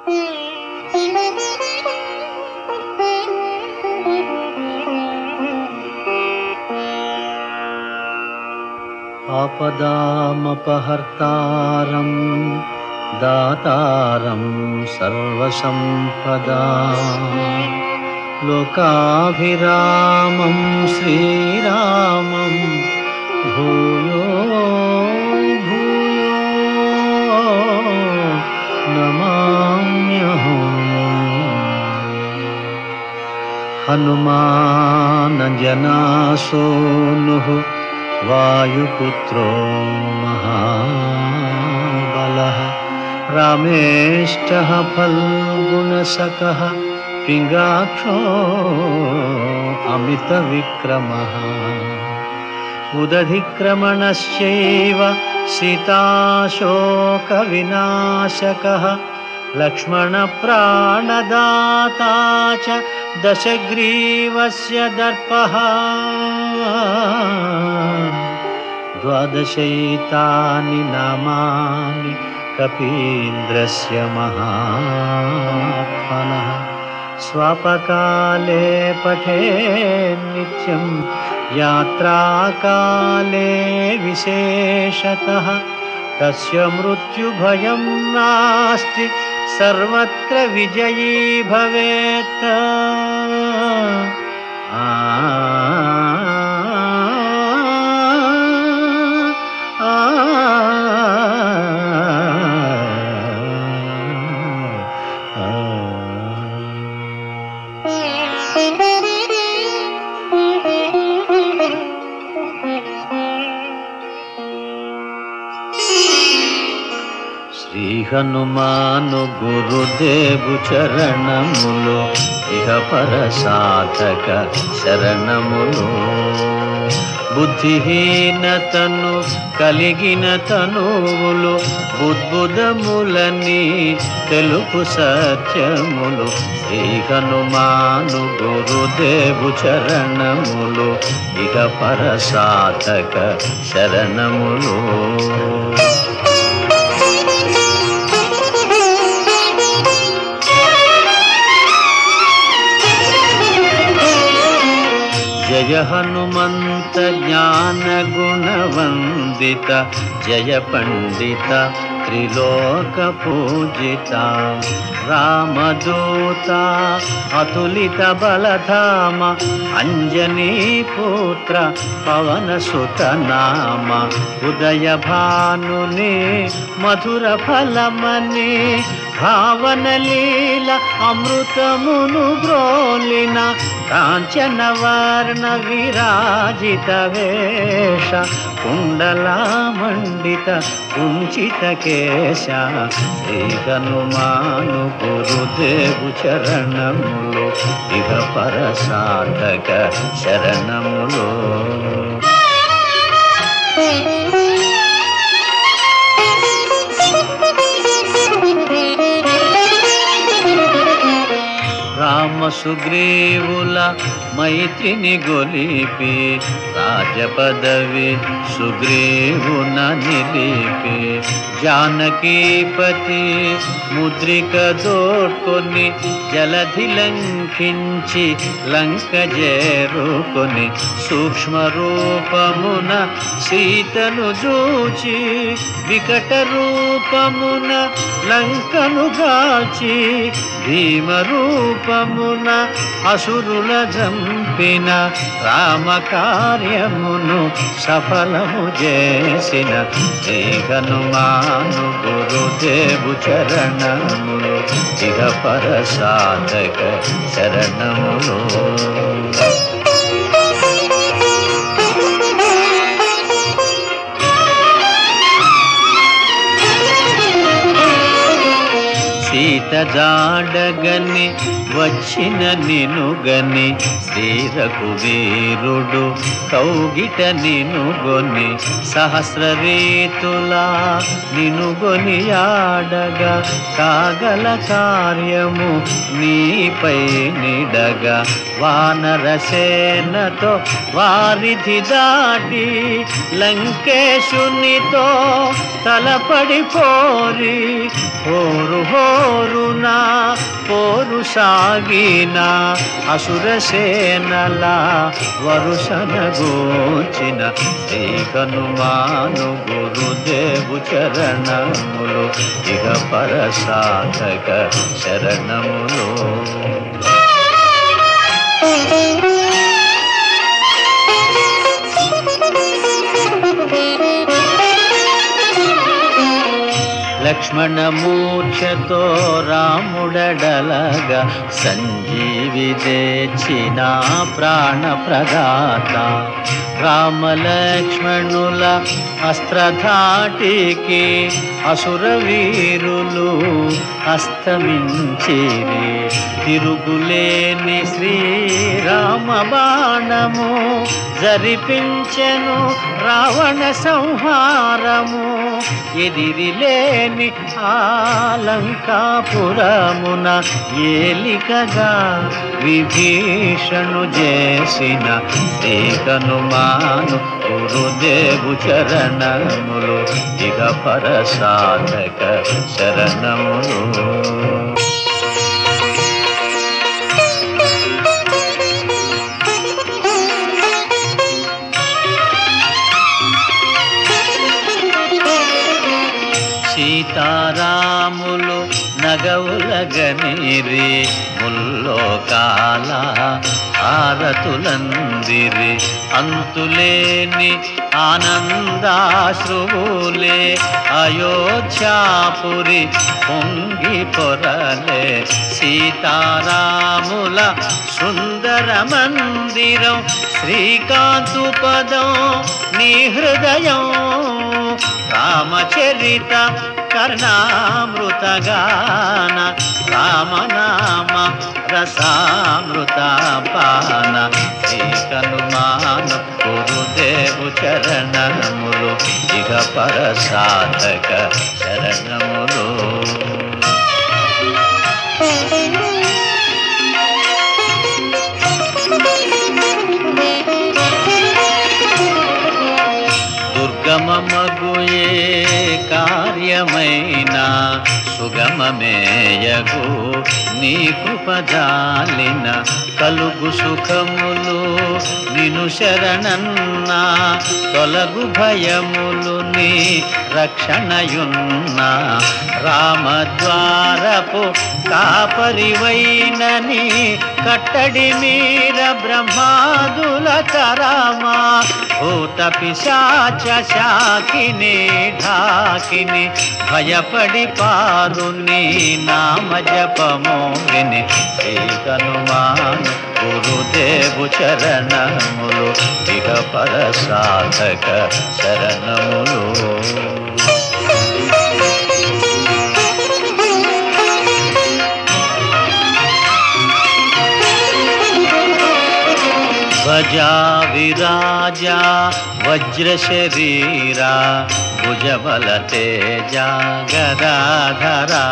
ఆపదామపహర్తారం దాతారం సర్వసంపదా లోకాభిరామం శ్రీరామం భూయో భూయో నమామ్యహం हनुमानजनासूनुः वायुपुत्रो महाबलः रामेष्टः फल्गुणसकः पिङ्गाक्षो अमितविक्रमः उदधिक्रमणश्चैव सीताशोकविनाशकः लक्ष्मणप्राणदाता च दशग्रीवस्य दर्पः द्वादशैतानि नामानि कपीन्द्रस्य महात्मनः स्वपकाले पठे नित्यं यात्राकाले विशेषतः तस्य मृत्युभयं नास्ति सर्वत्र विजयी भवेत् आ आ శ్రీ హనుమాను గురుదేవు చరణములు ఇహ పర సాధక శరణములు బుద్ధిహీనతను కలిగిన తనువులు బుద్బుదములని తెలుపు సత్యములు శ్రీ హనుమాను గురుదేవు చరణములు ఇహ పర సాధక శరణములు జయ హనుమంత జ్ఞాన గుణవందిత జయ పండిత త్రిలోక పూజిత రామదూత అతులిత బలధామ అంజనీ పుత్ర పవన సుత నామ ఉదయ భానుని మధుర ఫలమని భావన లీల అమృతమును బ్రోలిన కాంచన వర్ణ విరాజిత వేష కుండలామండిత కుంచిత కేశ శ్రీ హనుమాను గురుదేవు చరణములు ఇహ పర సాధక శరణములు రామ సుగ్రీవుల మైత్రిని గొలిపి రాజపదవి సుగ్రీవున నిలిపి జానకీపతి ముద్రిక దోడ్కొని జలధి లంకించి లంక చేరుకొని సూక్ష్మ రూపమున సీతను చూచి వికట రూపమున లంకను గాల్చి భీమ రూపమున అసురుల జంపిన రామ కార్యమును సఫలము చేసిన శ్రీ హనుమాను గురుదేవు చరణములు ఇహ పర సాధక శరణములు సీత జాడగని వచ్చిన నినుగని శ్రీరకు వీరుడు కౌగిట నినుగొని సహస్ర రీతులా నినుగొని ఆడగా కాగల కార్యము నీపై నిడగా వానర సేనతో వారిధి దాటి లంకేశునితో తలపడి పోరి హోరు హోరునా పోరు సాగిన అసుర సేనలా వరుసన గోచిన శ్రీ హనుమాను గురుదేవు చరణములు ఇక పరసాధక శరణములు లక్ష్మణ మూర్ఛతో రాముడడలగా సంజీవి తెచ్చిన ప్రాణ ప్రదాత రామలక్ష్మణుల అస్త్రధాటికి అసుర వీరులు అస్తమించిరి తిరుగులేని శ్రీరామ బాణము జరిపించెను రావణ సంహారము ఎదిరిలేని ఆలంకాపురమున ఏలికగా విభీషణు చేసిన శ్రీ హనుమాను గురుదేవు చరణములు ఇక పరసాధక శరణములు సీతారాములు నగవులగనిరి ముల్లోకాల హారతులందిరి అంతులేని ఆనందాశ్రువులే అయోధ్యాపురి పొంగి పొరలే సీతారాముల సుందర మందిరం శ్రీకాంతు పదం నీ హృదయం రామచరిత కర్ణామృతగాన రామనామ రసామృత పాన శ్రీ హనుమాను గురుదేవు చరణములు ఇక పరసాధక శరణములు దుర్గమమగుయే కార్యమైన సుగమమేయగు నీ కృపజాలిన కలుగు సుఖములు నిను శరణన్నా తొలగు భయములు నీ రక్షణయున్న రామద్వారపు కాపరివైనని కట్టడి మీర బ్రహ్మాదుల తరామా భూత పిశాచ శాకిని ఢాకిని భయపడి పారు నీ నామ జపము విని శ్రీ హనుమాను గురుదేవు చరణములు ఇక పరసాధక శరణములు ధ్వజా విరాజా వజ్ర శరీరా భుజబల తేజ గదాధరా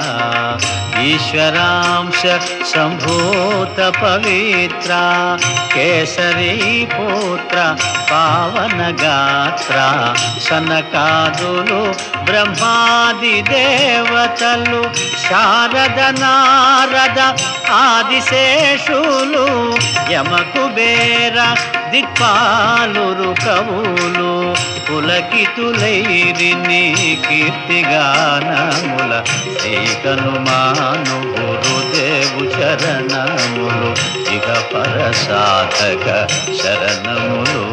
ఈశ్వరాంశ సంభూత పవిత్ర కేసరీ పుత్ర పావన గాత్ర సనకాదులు బ్రహ్మాది దేవతలు శారద నారద ఆదిశేషులు యమకుబేర దిక్పాలురు కవులు పులకితులైరి నీ కీర్తిగానముల శ్రీ హనుమాను గురుదేవు చరణములు ఇక పరసాధక శరణములు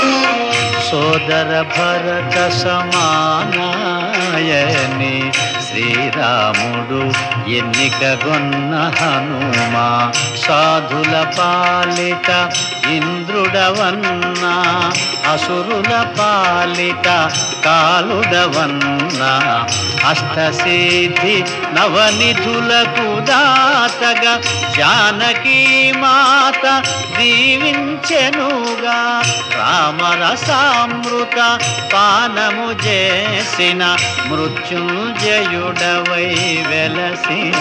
సోదర భరత సమానాయని శ్రీరాముడు ఎన్నికగొన్న హనుమా సాధుల పాలిట ఇంద్రుడవన్నా అసురుల పాలిట కాలుడవన్నా అష్టసిద్ధి నవనిధులకు దాతగా జానకీ మాత దీవించెనుగా రామరసామృత పానము చేసిన మృత్యుంజయుడవై వెలసిన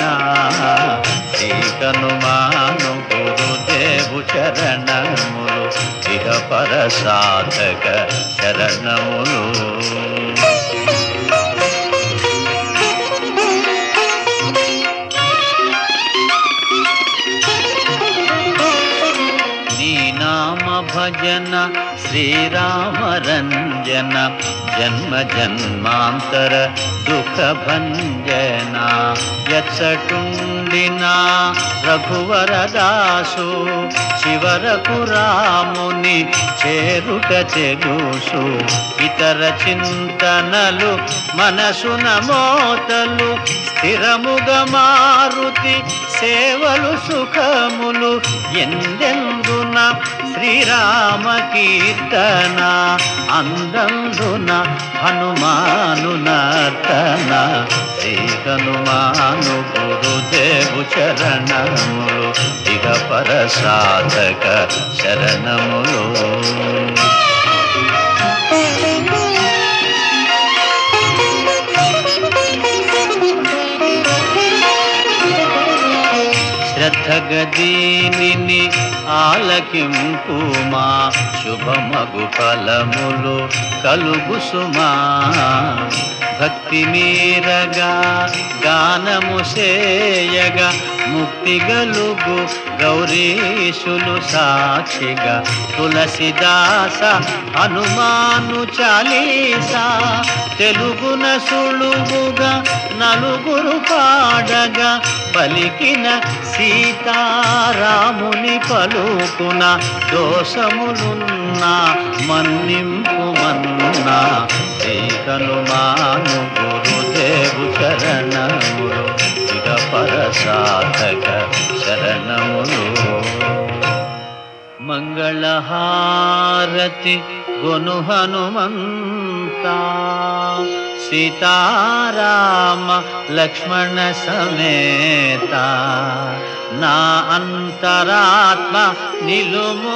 శ్రీకనుమాను గురుదేవు చరణములు ఇహ పరసాధక శరణములు నీ నామ భజన శ్రీరామ రంజన జన్మ జన్మాంతర దుఃఖ భంజన ఎచ్చటుండిన రఘువరదాసు చివరకు రాముని చేరుట తెలుసు ఇతర చింతనలు మనసున మోతలు స్థిరముగా మారుతి సేవలు సుఖములు ఎందెందున శ్రీరామ కీర్తన అందందున హనుమాను నర్తన శ్రీ హనుమాను గురుదేవు చరణములు ఇక పరసాధక శరణములు శ్రద్ధగదీనిని ఆలకింపు మా శుభమగు ఫలములు కలుగు సుమా భక్తి మీరగా గానము సేయగా ముక్తి గలుగు గౌరీశులు సాక్షిగా తులసిదాస హనుమాను చాలీసా తెలుగున సులువుగా నలుగురు పాడగా పలికిన సీతారాముని పలుకున దోషములున్నా మన్నింపు మన్నా శ్రీ హనుమాను గురుదేవు శరణములు ఇక పరసాధక శరణములు మంగళహారతి గొను హనుమంత సీతారామ లక్ష్మణ సమేత నా అంతరాత్మ నిలుమో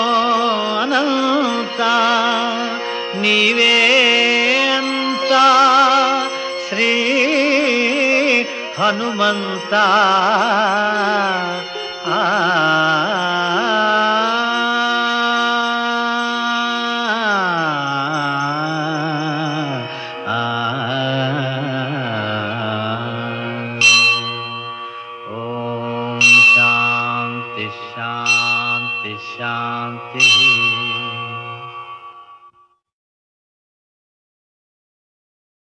అనంత నీవే అంత శ్రీ హనుమంత ఆ ఓం శాంతి శాంతి శాంతి